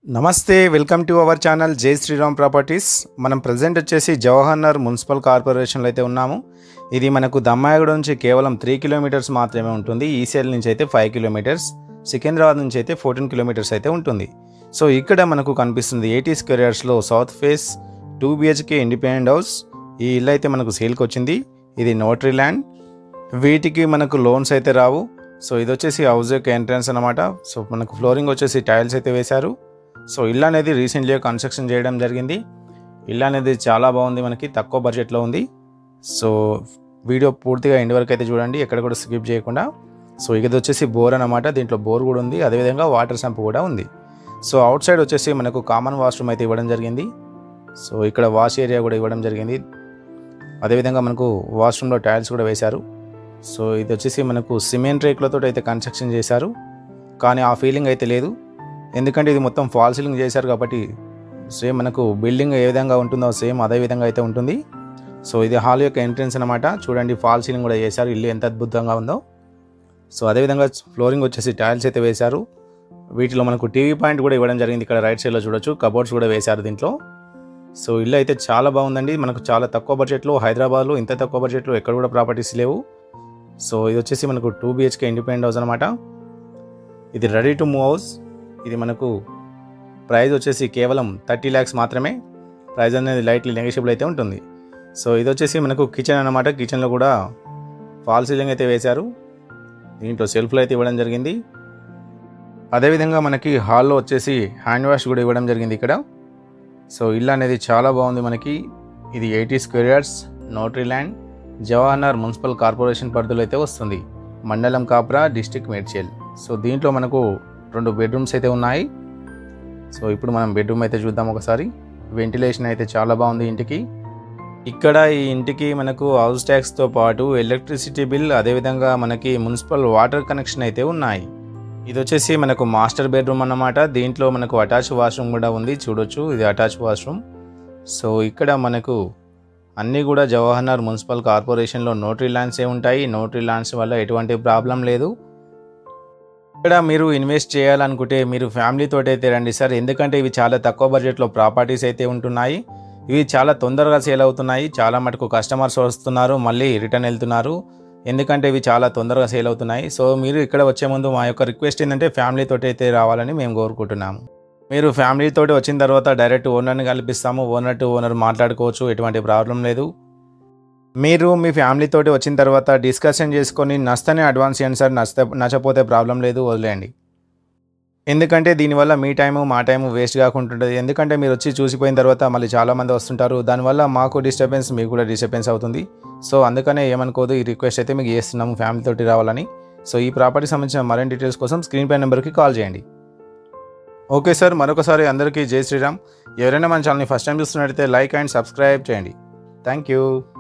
నమస్తే welcome to our channel జై Sriram properties మనం ప్రజెంట్ వచ్చేసి జవహర్నగర్ మున్సిపల్ కార్పొరేషన్లో అయితే ఉన్నాము ఇది మనకు దమ్మాయగూడ నుంచి కేవలం త్రీ కిలోమీటర్స్ మాత్రమే ఉంటుంది ఈసీఎల్ నుంచి అయితే ఫైవ్ కిలోమీటర్స్ సికింద్రాబాద్ నుంచి అయితే ఫోర్టీన్ కిలోమీటర్స్ అయితే ఉంటుంది సో ఇక్కడ మనకు కనిపిస్తుంది ఎయిటీ స్క్వేర్ యార్డ్స్లో south face two BHK independent house ఈ ఇల్లు అయితే మనకు సేల్కి వచ్చింది ఇది నోటరీ ల్యాండ్ వీటికి మనకు లోన్స్ అయితే రావు సో ఇది వచ్చేసి హౌస్ యొక్క ఎంట్రన్స్ అనమాట సో మనకు ఫ్లోరింగ్ వచ్చేసి టైల్స్ అయితే వేశారు సో ఇల్లు అనేది రీసెంట్గా కన్స్ట్రక్షన్ చేయడం జరిగింది ఇల్లు అనేది చాలా బాగుంది మనకి తక్కువ బడ్జెట్లో ఉంది సో వీడియో పూర్తిగా ఎండ్ వరకు అయితే చూడండి ఎక్కడ కూడా స్కిప్ చేయకుండా సో ఇది వచ్చేసి బోర్ అనమాట దీంట్లో బోర్ కూడా ఉంది అదేవిధంగా వాటర్ సంప్ కూడా ఉంది సో అవుట్ సైడ్ వచ్చేసి మనకు కామన్ వాష్రూమ్ అయితే ఇవ్వడం జరిగింది సో ఇక్కడ వాష్ ఏరియా కూడా ఇవ్వడం జరిగింది అదేవిధంగా మనకు వాష్రూమ్లో టైల్స్ కూడా వేశారు సో ఇది వచ్చేసి మనకు సిమెంట్ రేకులతో అయితే కన్స్ట్రక్షన్ చేశారు కానీ ఆ ఫీలింగ్ అయితే లేదు ఎందుకంటే ఇది మొత్తం ఫాల్ సీలింగ్ చేశారు కాబట్టి సేమ్ మనకు బిల్డింగ్ ఏ విధంగా ఉంటుందో సేమ్ అదే విధంగా అయితే ఉంటుంది సో ఇది హాల్ యొక్క ఎంట్రన్స్ అనమాట చూడండి ఫాల్ సీలింగ్ కూడా చేశారు ఇల్లు ఎంత అద్భుతంగా ఉందో సో అదేవిధంగా ఫ్లోరింగ్ వచ్చేసి టైల్స్ అయితే వేశారు వీటిలో మనకు టీవీ పాయింట్ కూడా ఇవ్వడం జరిగింది ఇక్కడ రైట్ సైడ్లో చూడొచ్చు కబోర్డ్స్ కూడా వేశారు దీంట్లో సో ఇల్లు అయితే చాలా బాగుందండి మనకు చాలా తక్కువ బడ్జెట్లో హైదరాబాద్లో ఇంత తక్కువ బడ్జెట్లో ఎక్కడ కూడా ప్రాపర్టీస్ లేవు సో ఇది వచ్చేసి మనకు టూ బిహెచ్కే ఇండిపెండెంట్ హౌస్ అనమాట ఇది రెడీ టు మూవ్ హౌస్ ఇది మనకు ప్రైస్ వచ్చేసి కేవలం థర్టీ ల్యాక్స్ మాత్రమే ప్రైస్ అనేది లైట్లీ నెగోషియబుల్ అయితే ఉంటుంది సో ఇది వచ్చేసి మనకు కిచెన్ అనమాట కిచెన్లో కూడా ఫాల్ సీలింగ్ అయితే వేశారు దీంట్లో సెల్ఫ్లు అయితే ఇవ్వడం జరిగింది అదేవిధంగా మనకి హాల్లో వచ్చేసి హ్యాండ్ వాష్ కూడా ఇవ్వడం జరిగింది ఇక్కడ సో ఇల్లు అనేది చాలా బాగుంది మనకి ఇది eighty square yards notary land Jawaharnagar municipal corporation పరిధిలో అయితే వస్తుంది మండలం కాప్రా డిస్టిక్ మేడ్చేల్ సో దీంట్లో మనకు రెండు బెడ్రూమ్స్ అయితే ఉన్నాయి సో ఇప్పుడు మనం బెడ్రూమ్ అయితే చూద్దాం ఒకసారి వెంటిలేషన్ అయితే చాలా బాగుంది ఇంటికి ఇక్కడ ఈ ఇంటికి మనకు హౌస్ ట్యాక్స్తో పాటు ఎలక్ట్రిసిటీ బిల్ అదేవిధంగా మనకి మున్సిపల్ వాటర్ కనెక్షన్ అయితే ఉన్నాయి ఇది వచ్చేసి మనకు మాస్టర్ బెడ్రూమ్ అన్నమాట దీంట్లో మనకు అటాచ్ వాష్రూమ్ కూడా ఉంది చూడొచ్చు ఇది అటాచ్ వాష్రూమ్ సో ఇక్కడ మనకు అన్నీ కూడా జవహర్నగర్ మున్సిపల్ కార్పొరేషన్లో నోటరీ ల్యాండ్సే ఉంటాయి నోటరీ ల్యాండ్స్ వల్ల ఎటువంటి ప్రాబ్లం లేదు ఇక్కడ మీరు ఇన్వెస్ట్ చేయాలనుకుంటే మీరు ఫ్యామిలీతో అయితే రండి సార్ ఎందుకంటే ఇవి చాలా తక్కువ బడ్జెట్లో ప్రాపర్టీస్ అయితే ఉంటున్నాయి ఇవి చాలా తొందరగా సేల్ అవుతున్నాయి చాలా మటుకు కస్టమర్స్ వస్తున్నారు మళ్ళీ రిటర్న్ వెళ్తున్నారు ఎందుకంటే ఇవి చాలా తొందరగా సేల్ అవుతున్నాయి సో మీరు ఇక్కడ వచ్చే ముందు మా యొక్క రిక్వెస్ట్ ఏంటంటే ఫ్యామిలీతో అయితే రావాలని మేము కోరుకుంటున్నాము మీరు ఫ్యామిలీతో వచ్చిన తర్వాత డైరెక్ట్ ఓనర్ని కల్పిస్తాము ఓనర్ టు ఓనర్ మాట్లాడుకోవచ్చు ఎటువంటి ప్రాబ్లం లేదు మీరు మీ ఫ్యామిలీతో వచ్చిన తర్వాత డిస్కషన్ చేసుకొని నస్తనే అడ్వాన్స్ ఇవ్వండి సార్ నచ్చ నచ్చపోతే ప్రాబ్లం లేదు వదిలేయండి ఎందుకంటే దీనివల్ల మీ టైము మా టైము వేస్ట్ కాకుండా ఉంటుంది ఎందుకంటే మీరు వచ్చి చూసిపోయిన తర్వాత మళ్ళీ చాలామంది వస్తుంటారు దానివల్ల మాకు డిస్టర్బెన్స్ మీకు కూడా డిస్టర్బెన్స్ అవుతుంది సో అందుకనే ఏమనుకోదు ఈ రిక్వెస్ట్ అయితే మీకు చేస్తున్నాము ఫ్యామిలీ తోటి రావాలని సో ఈ ప్రాపర్టీ సంబంధించిన మరిన్ని డీటెయిల్స్ కోసం స్క్రీన్ పై నెంబర్కి కాల్ చేయండి ఓకే సార్ మరొకసారి అందరికీ జై శ్రీరామ్ ఎవరైనా మన ఛానల్ని ఫస్ట్ టైం చూస్తున్నట్టయితే లైక్ అండ్ సబ్స్క్రైబ్ చేయండి థ్యాంక్ యూ